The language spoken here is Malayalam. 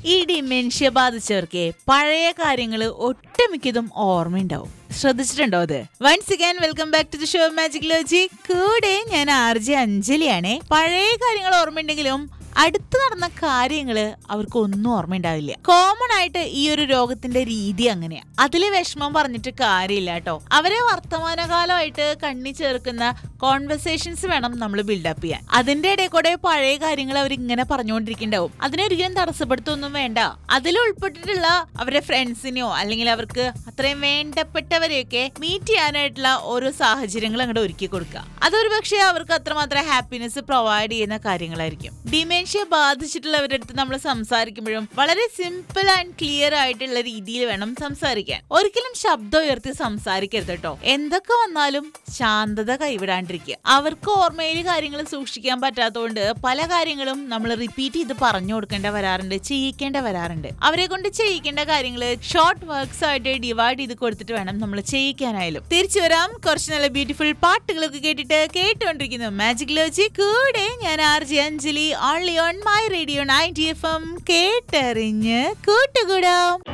ഈ ഡിമെൻഷ്യ ബാധിച്ചവർക്ക് പഴയ കാര്യങ്ങൾ ഒട്ടുമിക്കതും ഓർമ്മയുണ്ടാവും ശ്രദ്ധിച്ചിട്ടുണ്ടോ അത് once again welcome back to the show magic ലോജി കൂടെ ഞാൻ ആർ ജെ അഞ്ജലിയാണേ പഴയ കാര്യങ്ങൾ ഓർമ്മയുണ്ടെങ്കിലും അടുത്ത് നടന്ന കാര്യങ്ങള് അവർക്ക് ഒന്നും ഓർമ്മയുണ്ടാവില്ല കോമൺ ആയിട്ട് ഈ ഒരു രോഗത്തിന്റെ രീതി അങ്ങനെയാ അതില് വിഷമം പറഞ്ഞിട്ട് കാര്യമില്ല കേട്ടോ അവരെ വർത്തമാനകാലമായിട്ട് കണ്ണി ചേർക്കുന്ന കോൺവെർസേഷൻസ് വേണം നമ്മൾ ബിൽഡപ്പ് ചെയ്യാൻ അതിന്റെ ഇടയിൽ കൂടെ പഴയ കാര്യങ്ങൾ അവർ ഇങ്ങനെ പറഞ്ഞുകൊണ്ടിരിക്കുന്നുണ്ടാവും അതിനൊരിക്കലും തടസ്സപ്പെടുത്തൊന്നും വേണ്ട അതിൽ ഉൾപ്പെട്ടിട്ടുള്ള അവരുടെ ഫ്രണ്ട്സിനെയോ അല്ലെങ്കിൽ അവർക്ക് അത്രയും വേണ്ടപ്പെട്ടവരെയൊക്കെ മീറ്റ് ചെയ്യാനായിട്ടുള്ള ഓരോ സാഹചര്യങ്ങൾ അങ്ങോട്ട് ഒരുക്കി കൊടുക്കുക അതൊരു പക്ഷേ അവർക്ക് അത്രമാത്രം ഹാപ്പിനെസ് പ്രൊവൈഡ് ചെയ്യുന്ന കാര്യങ്ങളായിരിക്കും ഡിമെൻഷ്യ ബാധിച്ചിട്ടുള്ളവരുടെ അടുത്ത് നമ്മൾ സംസാരിക്കുമ്പോഴും വളരെ സിമ്പിൾ ആൻഡ് ക്ലിയർ ആയിട്ടുള്ള രീതിയിൽ വേണം സംസാരിക്കാൻ ഒരിക്കലും ശബ്ദം ഉയർത്തി സംസാരിക്കരുത് കേട്ടോ എന്തൊക്കെ വന്നാലും ശാന്തത കൈവിടാണ്ടിരിക്കുക അവർക്ക് ഓർമ്മയിൽ കാര്യങ്ങൾ സൂക്ഷിക്കാൻ പറ്റാത്തതുകൊണ്ട് പല കാര്യങ്ങളും നമ്മൾ റിപ്പീറ്റ് ചെയ്ത് പറഞ്ഞു കൊടുക്കേണ്ട വരാറുണ്ട് ചെയ്യിക്കേണ്ട വരാറുണ്ട് അവരെ കൊണ്ട് ചെയ്യിക്കേണ്ട കാര്യങ്ങൾ ഷോർട്ട് വർക്ക്സ് ആയിട്ട് ഡിവൈഡ് ചെയ്ത് കൊടുത്തിട്ട് വേണം നമ്മൾ ചെയ്യിക്കാനായാലും തിരിച്ചു വരാം കുറച്ച് നല്ല ബ്യൂട്ടിഫുൾ പാട്ടുകളൊക്കെ കേട്ടിട്ട് കേട്ടുകൊണ്ടിരിക്കുന്നു മാജിക് ലോജി കൂടെ ഞാൻ R J Anjali only on my radio ninety F M കേട്ടറിഞ്ഞ് കൂട്ടുകൂടാം